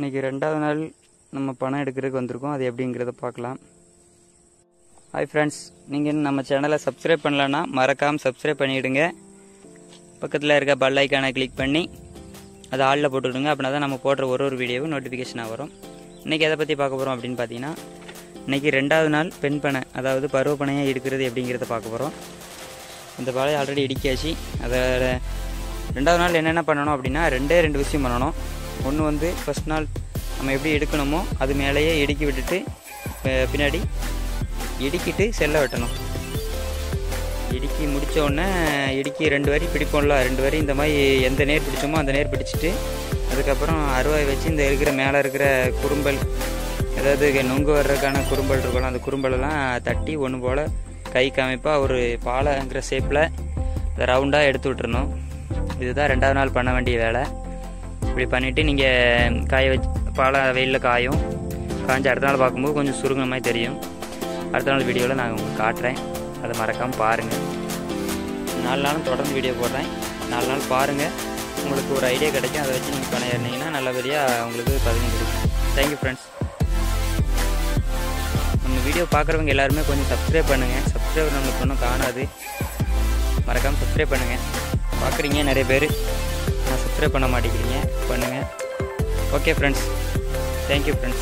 இன்றைக்கி ரெண்டாவது நாள் நம்ம பணம் எடுக்கிறதுக்கு வந்திருக்கோம் அது எப்படிங்கிறத பார்க்கலாம் ஹாய் ஃப்ரெண்ட்ஸ் நீங்கள் இன்னும் நம்ம சேனலை சப்ஸ்கிரைப் பண்ணலன்னா மறக்காமல் சப்ஸ்கிரைப் பண்ணிவிடுங்க பக்கத்தில் இருக்க பெல் ஐக்கானை கிளிக் பண்ணி அதை ஆளில் போட்டுவிடுங்க அப்படின்னா தான் நம்ம போடுற ஒரு ஒரு வீடியோவும் நோட்டிஃபிகேஷனாக வரும் இன்றைக்கி எதை பற்றி பார்க்க போகிறோம் அப்படின்னு பார்த்தீங்கன்னா இன்றைக்கி ரெண்டாவது நாள் பெண் பனை அதாவது பருவ பனையாக எடுக்கிறது எப்படிங்கிறத பார்க்க போகிறோம் இந்த பாலையை ஆல்ரெடி இடிக்காச்சு அதை ரெண்டாவது நாள் என்னென்ன பண்ணணும் அப்படின்னா ரெண்டே ரெண்டு விஷயம் பண்ணணும் ஒன்று வந்து ஃபஸ்ட் நாள் நம்ம எப்படி எடுக்கணுமோ அது மேலேயே இடுக்கி விட்டுட்டு ப- பின்னாடி இடுக்கிட்டு செல்ல வெட்டணும் இடுக்கி முடிச்ச உடனே இடுக்கி ரெண்டு வரி பிடிப்போம்ல ரெண்டு வரி இந்த மாதிரி எந்த நேர் பிடிச்சோமோ அந்த நேர் பிடிச்சிட்டு அதுக்கப்புறம் அருவாய் வச்சு இந்த இருக்கிற மேலே இருக்கிற குறும்பல் ஏதாவது நொங்கு வர்றதுக்கான குறும்பல் இருக்கும்ல அந்த குறும்பலெல்லாம் தட்டி ஒன்று போல் கை காமிப்பாக ஒரு பாலைங்கிற ஷேப்பில் அதை ரவுண்டாக எடுத்து விட்டுறணும் இதுதான் ரெண்டாவது நாள் பண்ண வேண்டிய வேலை இப்படி பண்ணிவிட்டு நீங்கள் காய வச்சு பாலை வெயிலில் காயும் காய்ஞ்ச அடுத்த நாள் பார்க்கும்போது கொஞ்சம் சுருங்கின மாதிரி தெரியும் அடுத்த நாள் வீடியோவில் நான் உங்களுக்கு காட்டுறேன் அதை மறக்காமல் பாருங்கள் நாலு நாளும் தொடர்ந்து வீடியோ போடுறேன் நாலு நாள் பாருங்கள் உங்களுக்கு ஒரு ஐடியா கிடைக்கும் அதை வச்சு நீங்கள் பணம் ஏறினீங்கன்னா நல்லபடியாக உங்களுக்கு பதவி கிடைக்கும் தேங்க்யூ ஃப்ரெண்ட்ஸ் நம்ம வீடியோ பார்க்குறவங்க எல்லாருமே கொஞ்சம் சப்ஸ்கிரைப் பண்ணுங்கள் சப்ஸ்கிரைபர் நம்மளுக்கு ஒன்றும் காணாது மறக்காமல் சப்ஸ்கிரைப் பண்ணுங்கள் பார்க்குறீங்க நிறைய பேர் நான் சப்ஸ்கிரைப் பண்ண மாட்டேங்கிறீங்க பண்ணுங்கள் okay friends thank you friends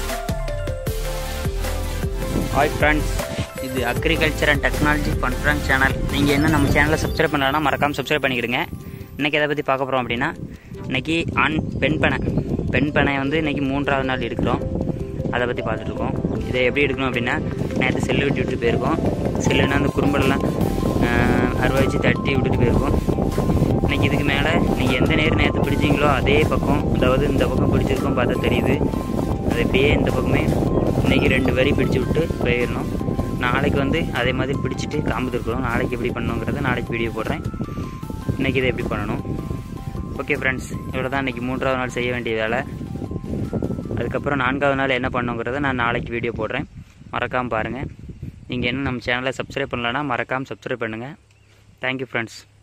hi friends இது அக்ரிகல்ச்சர் அண்ட் டெக்னாலஜி பண்ணுறாங்க சேனல் நீங்கள் என்ன நம்ம சேனலை சப்ஸ்கிரைப் பண்ணலன்னா மறக்காமல் சப்ஸ்கிரைப் பண்ணிக்கிடுங்க இன்றைக்கி எதை பற்றி பார்க்க போகிறோம் அப்படின்னா இன்றைக்கி ஆண் பெண் பனை பெண் பனை வந்து இன்றைக்கி மூன்றாவது நாள் எடுக்கிறோம் அதை பற்றி பார்த்துட்ருக்கோம் இதை எப்படி எடுக்கணும் அப்படின்னா நேற்று செல்லு விட்டு விட்டு போயிருக்கோம் செல்லுன்னா அந்த குறும்பலெல்லாம் அருவா வச்சு தட்டி விட்டுட்டு போயிருக்கோம் இன்னைக்கு இதுக்கு மேலே நீங்கள் எந்த நேரம் நேரத்தை பிடிச்சீங்களோ அதே பக்கம் அதாவது இந்த பக்கம் பிடிச்சிருக்கோம் பார்த்தா தெரியுது அது அப்படியே இந்த பக்கமே இன்னைக்கு ரெண்டு வரி பிடிச்சு விட்டு போயிடணும் நாளைக்கு வந்து அதே மாதிரி பிடிச்சிட்டு காம்பு திருக்கிறோம் நாளைக்கு எப்படி பண்ணணுங்கிறத நாளைக்கு வீடியோ போடுறேன் இன்றைக்கி இதை எப்படி பண்ணணும் ஓகே ஃப்ரெண்ட்ஸ் இவ்வளோ தான் இன்றைக்கி மூன்றாவது நாள் செய்ய வேண்டிய வேலை அதுக்கப்புறம் நான்காவது நாள் என்ன பண்ணுங்கிறத நான் நாளைக்கு வீடியோ போடுறேன் மறக்காமல் பாருங்கள் நீங்கள் என்ன நம்ம சேனலை சப்ஸ்கிரைப் பண்ணலன்னா மறக்காமல் சப்ஸ்கிரைப் பண்ணுங்கள் தேங்க்யூ ஃப்ரெண்ட்ஸ்